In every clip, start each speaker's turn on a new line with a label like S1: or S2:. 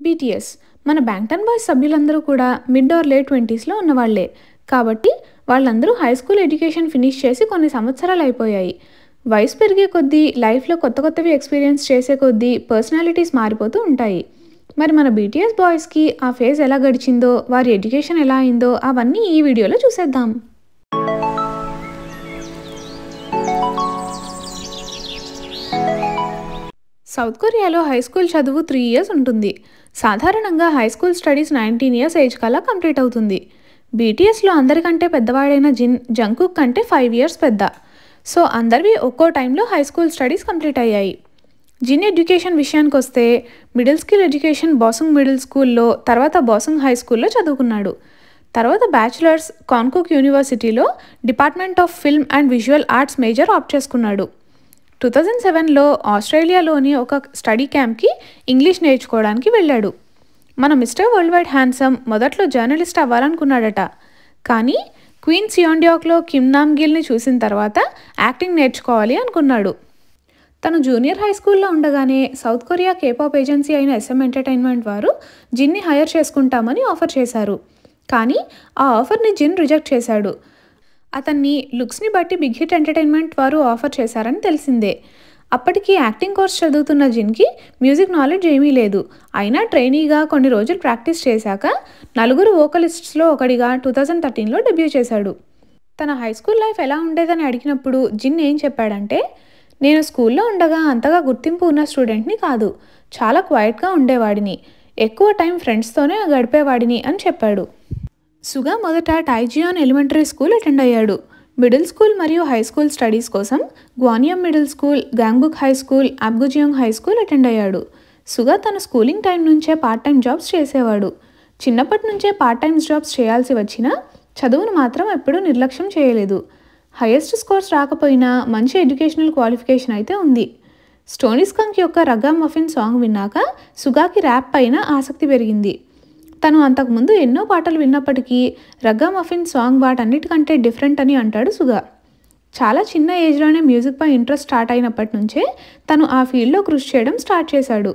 S1: BTS మన బ్యాంక్టన్ boys సభ్యులందరూ కూడా మిడ్ ఆర్ లేట్ ట్వంటీస్లో ఉన్నవాళ్లే కాబట్టి వాళ్ళందరూ హై స్కూల్ ఎడ్యుకేషన్ ఫినిష్ చేసి కొన్ని సంవత్సరాలు అయిపోయాయి వయసు పెరిగే కొద్దీ లైఫ్లో కొత్త కొత్తవి ఎక్స్పీరియన్స్ చేసే కొద్దీ పర్సనాలిటీస్ మారిపోతూ ఉంటాయి మరి మన బీటీఎస్ బాయ్స్కి ఆ ఫేజ్ ఎలా గడిచిందో వారి ఎడ్యుకేషన్ ఎలా అయిందో అవన్నీ ఈ వీడియోలో చూసేద్దాం సౌత్ కొరియాలో హై స్కూల్ చదువు త్రీ ఇయర్స్ ఉంటుంది సాధారణంగా high school studies nineteen years age కల్లా కంప్లీట్ అవుతుంది బీటీఎస్లో అందరికంటే పెద్దవాడైన జిన్ జంకుక్ కంటే ఫైవ్ ఇయర్స్ పెద్ద సో అందరివి ఒక్కో టైంలో హై స్కూల్ స్టడీస్ కంప్లీట్ అయ్యాయి జిన్ ఎడ్యుకేషన్ విషయానికి వస్తే మిడిల్ స్కిల్ ఎడ్యుకేషన్ బాసుంగ్ మిడిల్ స్కూల్లో తర్వాత బాసుంగ్ హై స్కూల్లో చదువుకున్నాడు తర్వాత బ్యాచిలర్స్ కాన్కుక్ యూనివర్సిటీలో department of film and visual arts major opt చేసుకున్నాడు టూ థౌజండ్ సెవెన్లో ఆస్ట్రేలియాలోని ఒక స్టడీ క్యాంప్కి ఇంగ్లీష్ నేర్చుకోవడానికి వెళ్ళాడు మన మిస్టర్ వరల్డ్ వైడ్ హ్యాండ్సమ్ మొదట్లో జర్నలిస్ట్ అవ్వాలనుకున్నాడట కానీ క్వీన్ సియాండియాక్లో కిమ్ నామ్ గిల్ని చూసిన తర్వాత యాక్టింగ్ నేర్చుకోవాలి అనుకున్నాడు తను జూనియర్ హై స్కూల్లో ఉండగానే సౌత్ కొరియా కేపాప్ ఏజెన్సీ అయిన ఎస్ఎం ఎంటర్టైన్మెంట్ వారు జిన్ని హైర్ చేసుకుంటామని ఆఫర్ చేశారు కానీ ఆ ఆఫర్ని జిన్ రిజెక్ట్ చేశాడు అతన్ని లుక్స్ని బట్టి బిగ్ హిట్ ఎంటర్టైన్మెంట్ వారు ఆఫర్ చేశారని తెలిసిందే అప్పటికి యాక్టింగ్ కోర్స్ చదువుతున్న జిన్కి మ్యూజిక్ నాలెడ్జ్ ఏమీ లేదు అయినా ట్రైనీగా కొన్ని రోజులు ప్రాక్టీస్ చేశాక నలుగురు వోకలిస్ట్స్లో ఒకడిగా టూ థౌజండ్ థర్టీన్లో డెబ్యూ చేశాడు తన హై స్కూల్ లైఫ్ ఎలా ఉండేదని అడిగినప్పుడు జిన్ ఏం చెప్పాడంటే నేను స్కూల్లో ఉండగా అంతగా గుర్తింపు ఉన్న స్టూడెంట్ని కాదు చాలా క్వైట్గా ఉండేవాడిని ఎక్కువ టైం ఫ్రెండ్స్తోనే గడిపేవాడిని అని చెప్పాడు సుగా మొదట టైజియాన్ ఎలిమెంటరీ స్కూల్ అటెండ్ అయ్యాడు మిడిల్ స్కూల్ మరియు హై స్కూల్ స్టడీస్ కోసం Gwaneum middle school Gyeongbuk high school Apgujeong high school attend అయ్యాడు సుగా తన స్కూలింగ్ టైం నుంచే పార్ట్ టైం జాబ్స్ చేసేవాడు చిన్నప్పటి నుంచే పార్ట్ టైం జాబ్స్ చేయాల్సి వచ్చినా చదువును మాత్రం ఎప్పుడూ నిర్లక్ష్యం చేయలేదు హైయెస్ట్ స్కోర్స్ రాకపోయినా మంచి ఎడ్యుకేషనల్ క్వాలిఫికేషన్ అయితే ఉంది స్టోనీ స్కంక్ యొక్క రగ్గా మఫిన్ సాంగ్ విన్నాక సుగాకి ర్యాప్ పైన ఆసక్తి పెరిగింది తను అంతకుముందు ఎన్నో పాటలు విన్నప్పటికీ రగ్గా మఫిన్ సాంగ్ వాటన్నిటికంటే డిఫరెంట్ అని అంటాడు సుగా చాలా చిన్న ఏజ్లోనే మ్యూజిక్పై ఇంట్రెస్ట్ స్టార్ట్ అయినప్పటి నుంచే తను ఆ ఫీల్డ్లో కృషి చేయడం స్టార్ట్ చేశాడు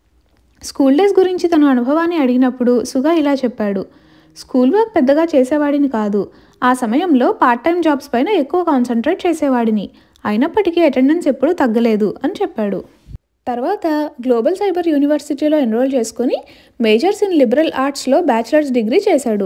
S1: స్కూల్ డేస్ గురించి తన అనుభవాన్ని అడిగినప్పుడు సుగా ఇలా చెప్పాడు స్కూల్ వర్క్ పెద్దగా చేసేవాడిని కాదు ఆ సమయంలో పార్ట్ టైం జాబ్స్ పైన ఎక్కువ కాన్సన్ట్రేట్ చేసేవాడిని అయినప్పటికీ అటెండెన్స్ ఎప్పుడూ తగ్గలేదు అని చెప్పాడు తర్వాత గ్లోబల్ సైబర్ యూనివర్సిటీలో ఎన్రోల్ చేసుకుని మేజర్స్ ఇన్ లిబరల్ ఆర్ట్స్లో బ్యాచిలర్స్ డిగ్రీ చేశాడు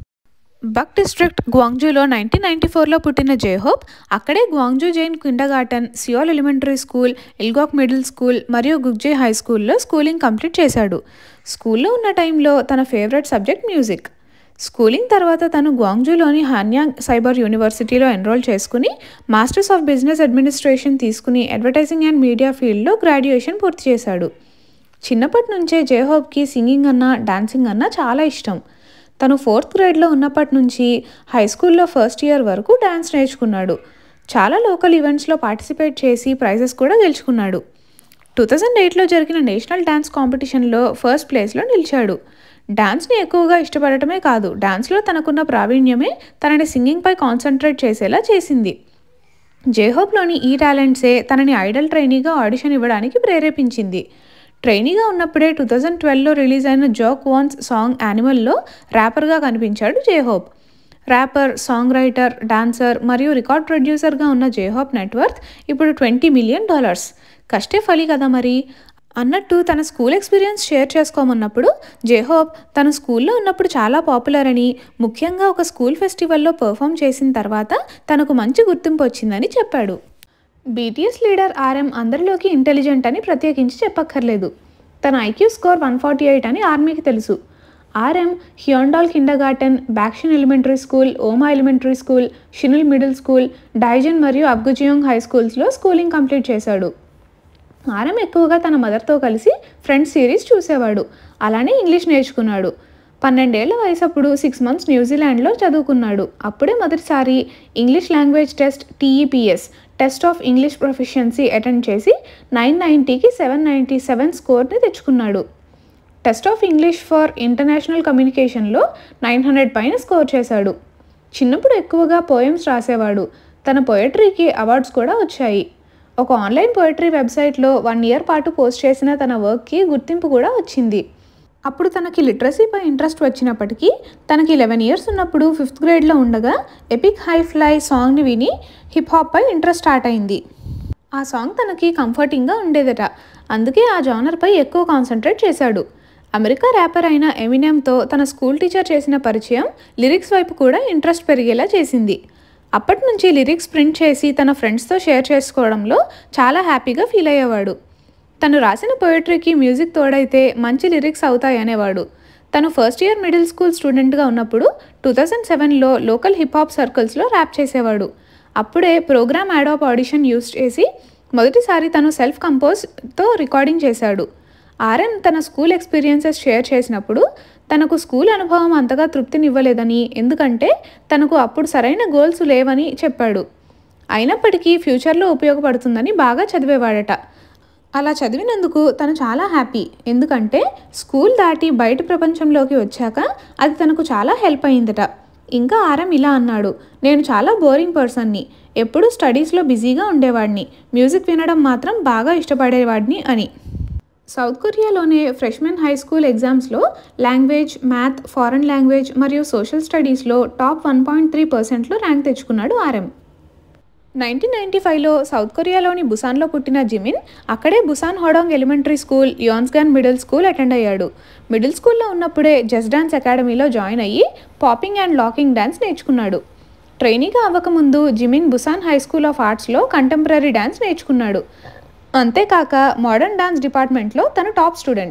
S1: బక్ డిస్ట్రిక్ట్ గ్వాంగ్జూలో నైన్టీన్ నైన్టీ ఫోర్లో పుట్టిన జేహోప్ అక్కడే గ్వాంగ్జూ జైన్ kindergarten Seoul elementary school Ilgok middle school మరియు గుగ్జే హై స్కూల్లో స్కూలింగ్ కంప్లీట్ చేశాడు స్కూల్లో ఉన్న టైంలో తన ఫేవరెట్ సబ్జెక్ట్ మ్యూజిక్ స్కూలింగ్ తర్వాత తను గ్వాంగ్జూలోని హాన్యాంగ్ సైబర్ యూనివర్సిటీలో ఎన్రోల్ చేసుకుని మాస్టర్స్ ఆఫ్ బిజినెస్ అడ్మినిస్ట్రేషన్ తీసుకుని అడ్వర్టైజింగ్ అండ్ మీడియా ఫీల్డ్లో గ్రాడ్యుయేషన్ పూర్తి చేశాడు చిన్నప్పటి నుంచే జేహోప్కి సింగింగ్ అన్నా డాన్సింగ్ అన్నా చాలా ఇష్టం తను ఫోర్త్ గ్రేడ్లో ఉన్నప్పటి నుంచి హై స్కూల్లో ఫస్ట్ ఇయర్ వరకు డ్యాన్స్ నేర్చుకున్నాడు చాలా లోకల్ ఈవెంట్స్లో పార్టిసిపేట్ చేసి ప్రైజెస్ కూడా గెలుచుకున్నాడు టూ థౌజండ్ ఎయిట్లో జరిగిన నేషనల్ డ్యాన్స్ కాంపిటీషన్లో ఫస్ట్ ప్లేస్లో నిలిచాడు డాన్స్ని ఎక్కువగా ఇష్టపడటమే కాదు డాన్స్లో తనకున్న ప్రావీణ్యమే తనని సింగింగ్పై కాన్సన్ట్రేట్ చేసేలా చేసింది జేహోప్లోని ఈ టాలెంట్సే తనని ఐడల్ ట్రైనీగా ఆడిషన్ ఇవ్వడానికి ప్రేరేపించింది ట్రైనీగా ఉన్నప్పుడే టూ థౌజండ్ ట్వెల్వ్లో రిలీజ్ అయిన జోక్ వాన్స్ సాంగ్ యానిమల్లో ర్యాపర్గా కనిపించాడు J Hope rapper songwriter dancer మరియు రికార్డ్ ప్రొడ్యూసర్గా ఉన్న జేహోప్ నెట్వర్త్ ఇప్పుడు ట్వంటీ మిలియన్ డాలర్స్ కష్టే ఫలి కదా మరి అన్నట్టు తన స్కూల్ ఎక్స్పీరియన్స్ షేర్ చేసుకోమన్నప్పుడు జేహోప్ తన స్కూల్లో ఉన్నప్పుడు చాలా పాపులర్ అని ముఖ్యంగా ఒక స్కూల్ ఫెస్టివల్లో పర్ఫామ్ చేసిన తర్వాత తనకు మంచి గుర్తింపు వచ్చిందని చెప్పాడు బీటీఎస్ లీడర్ ఆర్ఎం అందరిలోకి ఇంటెలిజెంట్ అని ప్రత్యేకించి చెప్పక్కర్లేదు తన IQ score one forty eight అని ఆర్మీకి తెలుసు ఆర్ఎం హ్యోండాల్ కిండర్ గార్టెన్ బ్యాక్షన్ ఎలిమెంటరీ స్కూల్ ఓమా elementary school Shinil middle school డైజన్ మరియు అబ్గుజియోంగ్ హై స్కూల్స్లో స్కూలింగ్ కంప్లీట్ చేశాడు ఆర్ఎం ఎక్కువగా తన మదర్తో కలిసి ఫ్రెండ్స్ సిరీస్ చూసేవాడు అలానే ఇంగ్లీష్ నేర్చుకున్నాడు పన్నెండేళ్ల వయసప్పుడు సిక్స్ మంత్స్ న్యూజిలాండ్లో చదువుకున్నాడు అప్పుడే మొదటిసారి English language test TEPS test of English proficiency attend చేసి నైన్ నైంటీకి సెవెన్ నైంటీ సెవెన్ స్కోర్ని తెచ్చుకున్నాడు test of English for international కమ్యూనికేషన్లో నైన్ హండ్రెడ్ పైన స్కోర్ చేశాడు చిన్నప్పుడు ఎక్కువగా పోయమ్స్ రాసేవాడు తన పోయట్రీకి అవార్డ్స్ కూడా వచ్చాయి ఒక ఆన్లైన్ పోయట్రీ వెబ్సైట్లో వన్ ఇయర్ పాటు పోస్ట్ చేసిన తన వర్క్కి గుర్తింపు కూడా వచ్చింది అప్పుడు తనకి లిటరసీపై ఇంట్రెస్ట్ వచ్చినప్పటికీ తనకి లెవెన్ ఇయర్స్ ఉన్నప్పుడు ఫిఫ్త్ గ్రేడ్లో ఉండగా ఎపిక్ హై ఫ్లై సాంగ్ని విని హిప్ హాప్పై ఇంట్రెస్ట్ స్టార్ట్ అయింది ఆ సాంగ్ తనకి కంఫర్టింగ్గా ఉండేదట అందుకే ఆ జానర్పై ఎక్కువ కాన్సన్ట్రేట్ చేశాడు అమెరికా ర్యాపర్ అయిన ఎమినెమ్తో తన స్కూల్ టీచర్ చేసిన పరిచయం లిరిక్స్ వైపు కూడా ఇంట్రెస్ట్ పెరిగేలా చేసింది అప్పటి నుంచి లిరిక్స్ ప్రింట్ చేసి తన ఫ్రెండ్స్తో షేర్ చేసుకోవడంలో చాలా హ్యాపీగా ఫీల్ అయ్యేవాడు తను రాసిన పోయిటరీకి మ్యూజిక్ తోడైతే మంచి లిరిక్స్ అవుతాయి అనేవాడు తను ఫస్ట్ ఇయర్ మిడిల్ స్కూల్ స్టూడెంట్గా ఉన్నప్పుడు టూ థౌజండ్ సెవెన్లో లోకల్ హిప్ హాప్ సర్కిల్స్లో ర్యాప్ చేసేవాడు అప్పుడే ప్రోగ్రామ్ యాడాప్ ఆడిషన్ యూస్ చేసి మొదటిసారి తను సెల్ఫ్ కంపోజ్తో రికార్డింగ్ చేశాడు ఆర్ఎన్ తన స్కూల్ ఎక్స్పీరియన్సెస్ షేర్ చేసినప్పుడు తనకు స్కూల్ అనుభవం అంతగా తృప్తినివ్వలేదని ఎందుకంటే తనకు అప్పుడు సరైన గోల్స్ లేవని చెప్పాడు అయినప్పటికీ ఫ్యూచర్లో ఉపయోగపడుతుందని బాగా చదివేవాడట అలా చదివినందుకు తను చాలా హ్యాపీ ఎందుకంటే స్కూల్ దాటి బయట ప్రపంచంలోకి వచ్చాక అది తనకు చాలా హెల్ప్ అయిందట ఇంకా ఆరం ఇలా అన్నాడు నేను చాలా బోరింగ్ పర్సన్ని ఎప్పుడూ స్టడీస్లో బిజీగా ఉండేవాడిని మ్యూజిక్ వినడం మాత్రం బాగా ఇష్టపడేవాడిని అని సౌత్ కొరియాలోనే ఫ్రెష్మెన్ హై స్కూల్ ఎగ్జామ్స్లో లాంగ్వేజ్ మ్యాథ్ ఫారెన్ లాంగ్వేజ్ మరియు సోషల్ స్టడీస్లో టాప్ వన్ పాయింట్ త్రీ పర్సెంట్లో ర్యాంక్ తెచ్చుకున్నాడు ఆర్ఎం నైన్టీన్ నైంటీ ఫైవ్లో సౌత్ కొరియాలోని బుసాన్లో పుట్టిన జిమిన్ అక్కడే బుసాన్ హోడాంగ్ ఎలిమెంటరీ స్కూల్ యోన్స్గాన్ మిడిల్ స్కూల్ అటెండ్ అయ్యాడు మిడిల్ స్కూల్లో ఉన్నప్పుడే జస్ట్ డాన్స్ అకాడమీలో జాయిన్ అయ్యి పాపింగ్ అండ్ లాకింగ్ డాన్స్ నేర్చుకున్నాడు ట్రైనీగా అవ్వకముందు Jimin Busan high school of ఆర్ట్స్లో కంటెంపరీ డాన్స్ నేర్చుకున్నాడు అంతేకాక మోడర్న్ డాన్స్ డిపార్ట్మెంట్లో తను టాప్ స్టూడెంట్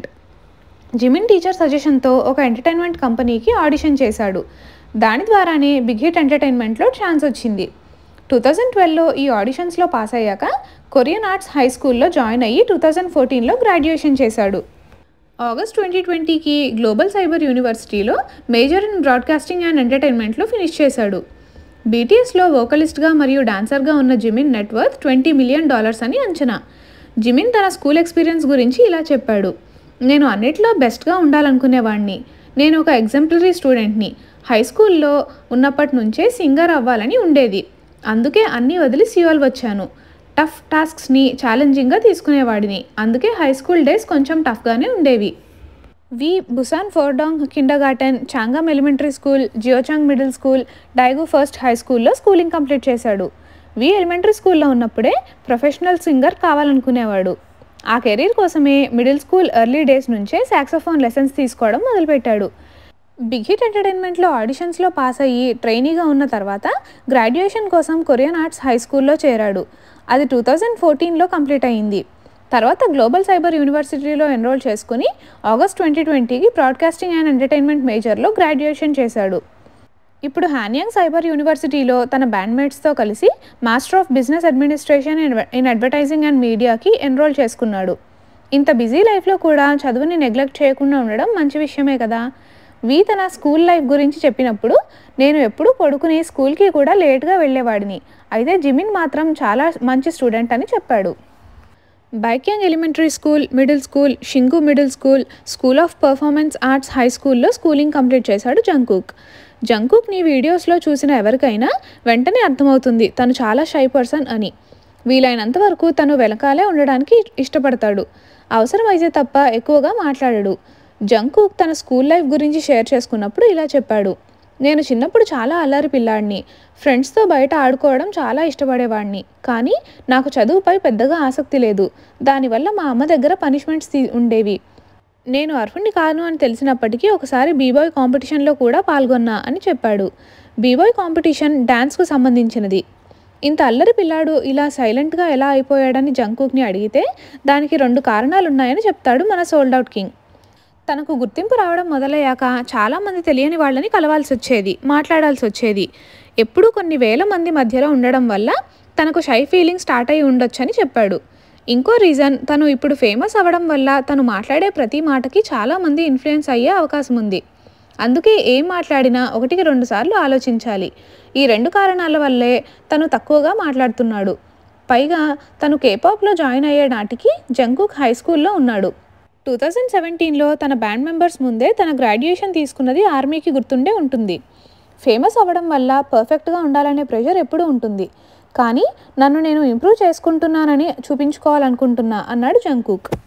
S1: జిమిన్ టీచర్ సజెషన్తో ఒక ఎంటర్టైన్మెంట్ కంపెనీకి ఆడిషన్ చేశాడు దాని ద్వారానే బిగ్ హిట్ ఎంటర్టైన్మెంట్లో ఛాన్స్ వచ్చింది టూ థౌజండ్ ట్వెల్వ్లో ఈ ఆడిషన్స్లో పాస్ అయ్యాక కొరియన్ ఆర్ట్స్ హై స్కూల్లో జాయిన్ అయ్యి టూ థౌజండ్ ఫోర్టీన్లో గ్రాడ్యుయేషన్ చేశాడు ఆగస్ట్ ట్వంటీ ట్వంటీకి గ్లోబల్ సైబర్ యూనివర్సిటీలో మేజర్ ఇన్ బ్రాడ్కాస్టింగ్ అండ్ ఎంటర్టైన్మెంట్లో ఫినిష్ చేశాడు బీటీఎస్లో వోకలిస్ట్గా మరియు డాన్సర్గా ఉన్న Jimin net worth twenty million dollars అని అంచనా జిమిన్ తన స్కూల్ ఎక్స్పీరియన్స్ గురించి ఇలా చెప్పాడు నేను అన్నిట్లో బెస్ట్గా ఉండాలనుకునేవాడిని నేను ఒక ఎగ్జాంపులరీ స్టూడెంట్ని హై స్కూల్లో ఉన్నప్పటి నుంచే సింగర్ అవ్వాలని ఉండేది అందుకే అన్నీ వదిలి సియోల్ వచ్చాను టఫ్ టాస్క్స్ని ఛాలెంజింగ్గా తీసుకునేవాడిని అందుకే హై స్కూల్ డేస్ కొంచెం టఫ్గానే ఉండేవి వి బుసాన్ ఫోర్డాంగ్ కిండర్ గార్టెన్ చాంగమ్ elementary school Geochang middle school Daegu first high స్కూల్లో స్కూలింగ్ కంప్లీట్ చేశాడు వి ఎలిమెంటరీ స్కూల్లో ఉన్నప్పుడే ప్రొఫెషనల్ సింగర్ కావాలనుకునేవాడు ఆ కెరీర్ కోసమే మిడిల్ స్కూల్ ఎర్లీ డేస్ నుంచే సాక్సోఫోన్ లెసన్స్ తీసుకోవడం మొదలుపెట్టాడు బిగ్ హిట్ ఎంటర్టైన్మెంట్లో ఆడిషన్స్లో పాస్ అయ్యి ట్రైనీగా ఉన్న తర్వాత గ్రాడ్యుయేషన్ కోసం కొరియన్ ఆర్ట్స్ హై స్కూల్లో చేరాడు అది టూ థౌజండ్ ఫోర్టీన్లో కంప్లీట్ అయ్యింది తర్వాత గ్లోబల్ సైబర్ యూనివర్సిటీలో ఎన్రోల్ చేసుకుని ఆగస్ట్ ట్వంటీ ట్వంటీకి బ్రాడ్కాస్టింగ్ అండ్ ఎంటర్టైన్మెంట్ మేజర్లో గ్రాడ్యుయేషన్ చేశాడు ఇప్పుడు హాన్యాంగ్ సైబర్ యూనివర్సిటీలో తన బ్యాండ్మేట్స్తో కలిసి master of business administration in advertising and మీడియాకి ఎన్రోల్ చేసుకున్నాడు ఇంత బిజీ లైఫ్లో కూడా చదువుని నెగ్లెక్ట్ చేయకుండా ఉండడం మంచి విషయమే కదా వి తన స్కూల్ లైఫ్ గురించి చెప్పినప్పుడు నేను ఎప్పుడూ పడుకుని స్కూల్కి కూడా లేట్గా వెళ్ళేవాడిని అయితే జిమిన్ మాత్రం చాలా మంచి స్టూడెంట్ అని చెప్పాడు బైక్యాంగ్ elementary school middle school Shingu middle school school of performance arts high స్కూల్లో స్కూలింగ్ కంప్లీట్ చేశాడు జంకుక్ జంకుక్ని వీడియోస్లో చూసిన ఎవరికైనా వెంటనే అర్థమవుతుంది తను చాలా షై పర్సన్ అని వీలైనంత వరకు తను వెనకాలే ఉండడానికి ఇష్టపడతాడు అవసరమైతే తప్ప ఎక్కువగా మాట్లాడడు జంకుక్ తన స్కూల్ లైఫ్ గురించి షేర్ చేసుకున్నప్పుడు ఇలా చెప్పాడు నేను చిన్నప్పుడు చాలా అల్లరి పిల్లాడిని ఫ్రెండ్స్తో బయట ఆడుకోవడం చాలా ఇష్టపడేవాడిని కానీ నాకు చదువుపై పెద్దగా ఆసక్తి లేదు దానివల్ల మా అమ్మ దగ్గర పనిష్మెంట్స్ ఉండేవి నేను అర్హుణ్ణి కాను అని తెలిసినప్పటికీ ఒకసారి బీబాయ్ కాంపిటీషన్లో కూడా పాల్గొన్నా అని చెప్పాడు బీబాయ్ కాంపిటీషన్ డ్యాన్స్కు సంబంధించినది ఇంత అల్లరి పిల్లాడు ఇలా సైలెంట్గా ఎలా అయిపోయాడని జంకుక్ని అడిగితే దానికి రెండు కారణాలు ఉన్నాయని చెప్తాడు మన సోల్డ్ అవుట్ కింగ్ తనకు గుర్తింపు రావడం మొదలయ్యాక చాలామంది తెలియని వాళ్ళని కలవాల్సి వచ్చేది మాట్లాడాల్సి వచ్చేది ఎప్పుడూ కొన్ని వేల మంది మధ్యలో ఉండడం వల్ల తనకు షై ఫీలింగ్ స్టార్ట్ అయి ఉండొచ్చని చెప్పాడు ఇంకో రీజన్ తను ఇప్పుడు ఫేమస్ అవ్వడం వల్ల తను మాట్లాడే ప్రతి మాటకి చాలామంది ఇన్ఫ్లుయెన్స్ అయ్యే అవకాశం ఉంది అందుకే ఏం మాట్లాడినా ఒకటికి రెండు సార్లు ఆలోచించాలి ఈ రెండు కారణాల వల్లే తను తక్కువగా మాట్లాడుతున్నాడు పైగా తను కేపాప్లో జాయిన్ అయ్యే నాటికి జంకుక్ హై స్కూల్లో ఉన్నాడు టూ థౌజండ్ సెవెంటీన్లో తన బ్యాండ్ మెంబర్స్ ముందే తన గ్రాడ్యుయేషన్ తీసుకున్నది ఆర్మీకి గుర్తుండే ఉంటుంది ఫేమస్ అవ్వడం వల్ల పర్ఫెక్ట్గా ఉండాలనే ప్రెషర్ ఎప్పుడూ ఉంటుంది కానీ నన్ను నేను ఇంప్రూవ్ చేసుకుంటున్నానని చూపించుకోవాలనుకుంటున్నా అన్నాడు జంకుక్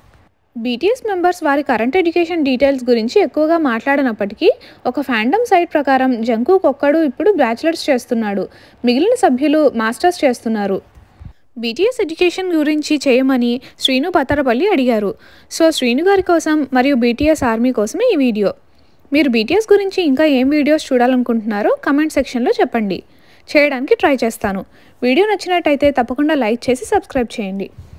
S1: బీటీఎస్ మెంబర్స్ వారి కరెంట్ ఎడ్యుకేషన్ డీటెయిల్స్ గురించి ఎక్కువగా మాట్లాడినప్పటికీ ఒక ఫ్యాండమ్ సైట్ ప్రకారం జంకూక్ ఒక్కడు ఇప్పుడు బ్యాచిలర్స్ చేస్తున్నాడు మిగిలిన సభ్యులు మాస్టర్స్ చేస్తున్నారు బీటీఎస్ ఎడ్యుకేషన్ గురించి చేయమని శ్రీను పత్తరపల్లి అడిగారు సో శ్రీను గారి కోసం మరియు బీటీఎస్ ఆర్మీ కోసమే ఈ వీడియో మీరు బీటీఎస్ గురించి ఇంకా ఏం వీడియోస్ చూడాలనుకుంటున్నారో కమెంట్ సెక్షన్లో చెప్పండి చేయడానికి ట్రై చేస్తాను వీడియో నచ్చినట్టయితే తప్పకుండా లైక్ చేసి సబ్స్క్రైబ్ చేయండి